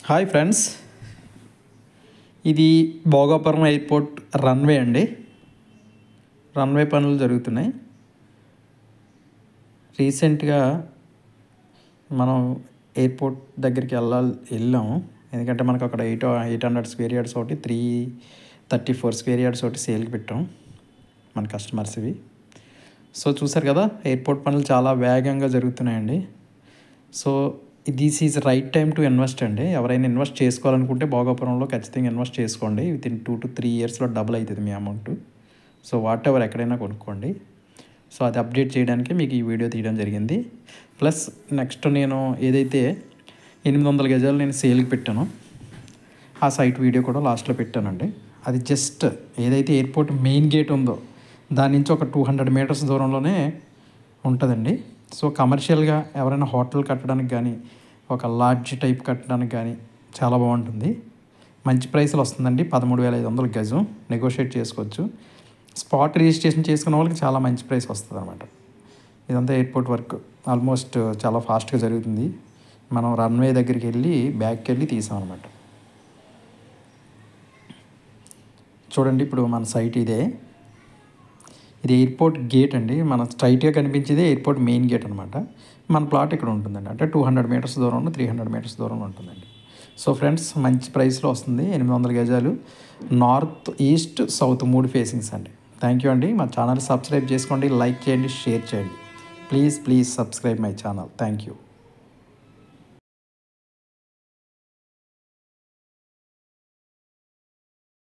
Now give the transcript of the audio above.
hi friends ఇది Bhogapuram airport runway అండి runway పనులు జరుగుతున్నాయి రీసెంట్గా మనం ఎయిర్పోర్ట్ దగ్గరికి వెళ్ళాలి వెళ్ళాము ఎందుకంటే మనకు అక్కడ eight eight hundred square yards ఒకటి three thirty four square yards ఒకటి సేల్కి పెట్టాం మన కస్టమర్స్ ఇవి సో చూసారు కదా ఎయిర్పోర్ట్ పనులు చాలా వేగంగా జరుగుతున్నాయండి so this is right time to invest అండి ఎవరైనా ఇన్వెస్ట్ చేసుకోవాలనుకుంటే భోగాపురంలో ఖచ్చితంగా ఇన్వెస్ట్ చేసుకోండి within two to three ఇయర్స్లో డబుల్ అవుతుంది మీ అమౌంట్ సో వాట్ ఎవర్ ఎక్కడైనా కొనుక్కోండి సో అది అప్డేట్ చేయడానికి మీకు ఈ వీడియో తీయడం జరిగింది ప్లస్ నెక్స్ట్ నేను ఏదైతే ఎనిమిది వందల గజాలు నేను సేల్కి పెట్టానో ఆ సైట్ వీడియో కూడా లాస్ట్లో పెట్టానండి అది జస్ట్ ఏదైతే ఎయిర్పోర్ట్ మెయిన్ గేట్ ఉందో దాని నుంచి ఒక టూ హండ్రెడ్ మీటర్స్ దూరంలోనే ఉంటుందండి సో కమర్షియల్గా ఎవరైనా హోటల్ కట్టడానికి కానీ ఒక లాడ్జ్ టైప్ కట్టడానికి కానీ చాలా బాగుంటుంది మంచి ప్రైస్లో వస్తుందండి పదమూడు వేల ఐదు వందల గజం నెగోషియేట్ చేసుకోవచ్చు స్పాట్ రిజిస్ట్రేషన్ చేసుకున్న వాళ్ళకి చాలా మంచి ప్రైస్ వస్తుంది అనమాట ఇదంతా ఎయిర్పోర్ట్ వర్క్ ఆల్మోస్ట్ చాలా ఫాస్ట్గా జరుగుతుంది మనం రన్వే దగ్గరికి వెళ్ళి బ్యాక్కి వెళ్ళి తీసాం అనమాట చూడండి ఇప్పుడు మన సైట్ ఇదే ఇది ఎయిర్పోర్ట్ గేట్ అండి మన స్ట్రైట్గా కనిపించేది ఎయిర్పోర్ట్ మెయిన్ గేట్ అనమాట మన ప్లాట్ ఇక్కడ ఉంటుందండి అంటే టూ హండ్రెడ్ మీటర్స్ దూరంలో త్రీ హండ్రెడ్ మీటర్స్ దూరంలో ఉంటుందండి సో ఫ్రెండ్స్ మంచి ప్రైస్లో వస్తుంది ఎనిమిది వందల గజాలు నార్త్ ఈస్ట్ సౌత్ మూడు ఫేసింగ్స్ అండి థ్యాంక్ యూ అండి మా ఛానల్ సబ్స్క్రైబ్ చేసుకోండి లైక్ చేయండి షేర్ చేయండి please please subscribe my channel thank you